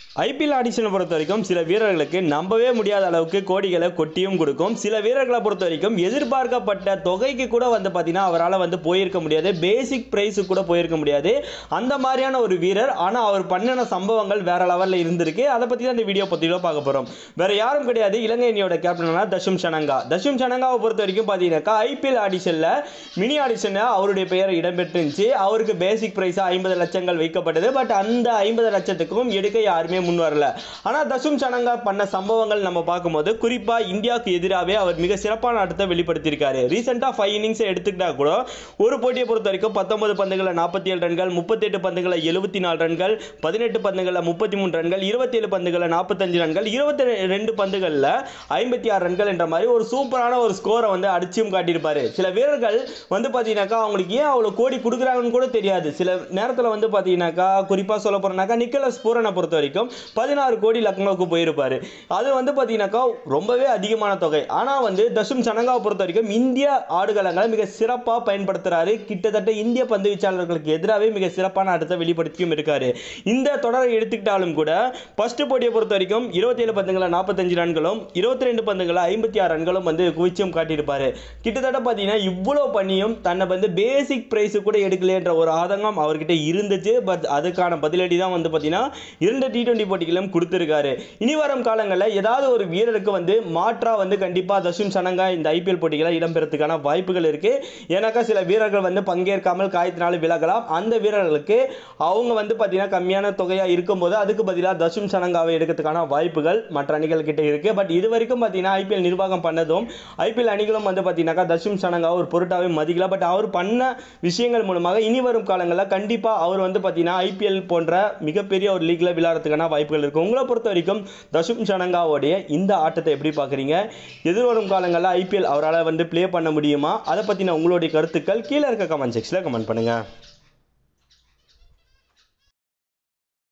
IPL ஆடிஷனை பொறுத்த வரைக்கும் சில வீரர்களுக்கு நம்பவே முடியாத அளவுக்கு கோடிகளை கொட்டியும் கொடுக்கும் சில வீரர்களை பொறுத்த வரைக்கும் எதிர்பார்க்கப்பட்ட தொகைக்கு கூட வந்து பார்த்தீங்கன்னா அவரால் வந்து போயிருக்க முடியாது பேசிக் ப்ரைஸுக்கு கூட போயிருக்க முடியாது அந்த மாதிரியான ஒரு வீரர் ஆனால் அவர் பண்ணின சம்பவங்கள் வேற லெவலில் இருந்திருக்கு அதை பற்றி தான் இந்த வீடியோ பற்றியும் பார்க்க போகிறோம் வேற யாரும் கிடையாது இலங்கை அணியோட கேப்டனான தஷும் சனங்கா தஷும் சனங்காவை பொறுத்த வரைக்கும் பார்த்தீங்கன்னாக்கா ஐபிஎல் ஆடிஷனில் மினி ஆடிஷனில் அவருடைய பெயர் இடம்பெற்றுருந்துச்சு அவருக்கு பேசிக் ப்ரைஸாக ஐம்பது லட்சங்கள் வைக்கப்பட்டது பட் அந்த ஐம்பது லட்சத்துக்கும் எடுக்க யாருமே முன் வரல ஆனால் தசும் சனங்கா பண்ண சம்பவங்கள் நம்ம பார்க்கும்போது குறிப்பாக இந்தியாவுக்கு எதிராகவே அவர் மிக சிறப்பான ஆட்டத்தை வெளிப்படுத்தியிருக்காரு ரீசெண்டாக ஃபைவ் இன்னிங்ஸை எடுத்துக்கிட்டா கூட ஒரு போட்டியை பொறுத்த வரைக்கும் பத்தொன்பது பந்துகளில் நாற்பத்தி ஏழு ரன்கள் முப்பத்தெட்டு பந்துகளில் எழுபத்தி நாலு ரன்கள் பதினெட்டு பந்துகளில் முப்பத்தி மூணு ரன்கள் இருபத்தேழு பந்துகளில் நாற்பத்தஞ்சு ரன்கள் இருபத்தி ரெண்டு பந்துகளில் ஐம்பத்தி ஆறு ரன்கள் என்ற மாதிரி ஒரு சூப்பரான ஒரு ஸ்கோரை வந்து அடிச்சும் காட்டியிருப்பாரு சில வீரர்கள் வந்து பார்த்தீங்கன்னாக்கா அவங்களுக்கு ஏன் அவ்வளோ கோடி கொடுக்குறாங்கன்னு கூட தெரியாது சில நேரத்தில் வந்து பார்த்தீங்கன்னாக்கா குறிப்பாக சொல்ல போகிறோம்னாக்கா நிக்கலஸ் பூரனை பொறுத்த வரைக்கும் பதினாறு கோடி லக்னோவுக்கு போயிருப்பாரு அது வந்து பார்த்தீங்கன்னாக்கா ரொம்பவே அதிகமான தொகை ஆனால் வந்து தசும் சனங்காவை பொறுத்த வரைக்கும் இந்திய ஆடுகளங்களை மிக சிறப்பாக பயன்படுத்துறாரு கிட்டத்தட்ட இந்திய பந்து வீச்சாளர்களுக்கு எதிராகவே மிக சிறப்பான ஆட்டத்தை வெளிப்படுத்தியும் இருக்காரு இந்த தொடரை எடுத்துக்கிட்டாலும் கூட ஃபர்ஸ்ட் போட்டியை பொறுத்த வரைக்கும் இருபத்தேழு பந்துகளை நாற்பத்தஞ்சு ரன்களும் இருபத்தி ரெண்டு பந்துகளை ஐம்பத்தி ஆறு ரன்களும் வந்து குவிச்சும் காட்டியிருப்பாரு கிட்டத்தட்ட பார்த்தீங்கன்னா இவ்வளோ பண்ணியும் தன்னை வந்து பேசிக் ப்ரைஸு கூட எடுக்கலைன்ற ஒரு ஆதங்கம் அவர்கிட்ட இருந்துச்சு பட் அதுக்கான பதிலடி தான் வந்து பார்த்தீங்கன்னா இரண்டு டி டுவெண்ட்டி போட்டிகளும் கொடுத்துருக்காரு இனி வரும் காலங்களில் ஏதாவது ஒரு வீரருக்கு வந்து மாற்றா வந்து கண்டிப்பாக தசும் சனங்கா இந்த ஐபிஎல் போட்டிகளை இடம்பெறதுக்கான வாய்ப்புகள் இருக்கு ஏன்னாக்கா சில வீரர்கள் வந்து பங்கேற்காமல் காயத்தினால விலகலாம் அந்த வீரர்களுக்கு அவங்க வந்து பார்த்தீங்கன்னா கம்மியான தொகையாக இருக்கும்போது அதுக்கு பதிலாக தசும் சனங்காவை எடுக்கிறதுக்கான வாய்ப்புகள் மற்ற அணிகள் கிட்ட இருக்கு பட் இது வரைக்கும் பார்த்தீங்கன்னா ஐபிஎல் நிர்வாகம் பண்ணதும் ஐபிஎல் அணிகளும் வந்து பார்த்தீங்கன்னாக்கா தசும் சனங்காவை ஒரு பொருட்டாவே மதிக்கல பட் அவர் பண்ண விஷயங்கள் மூலமாக இனி வரும் காலங்களில் கண்டிப்பாக அவர் வந்து பார்த்தீங்கன்னா ஐபிஎல் போன்ற மிகப்பெரிய ஒரு லீக்ல விளையாடுறதுக்கான வாய்ப்புகள் இருக்கு உங்களை பொறுத்த வரைக்கும் தசும் சனங்காவோடைய இந்த ஆட்டத்தை எப்படி பார்க்குறீங்க எதிர்வரும் காலங்களில் ஐபிஎல் அவரால் வந்து ப்ளே பண்ண முடியுமா அதை பற்றின உங்களுடைய கருத்துக்கள் கீழே இருக்க கமெண்ட் செக்ஷனில் கமெண்ட் பண்ணுங்கள்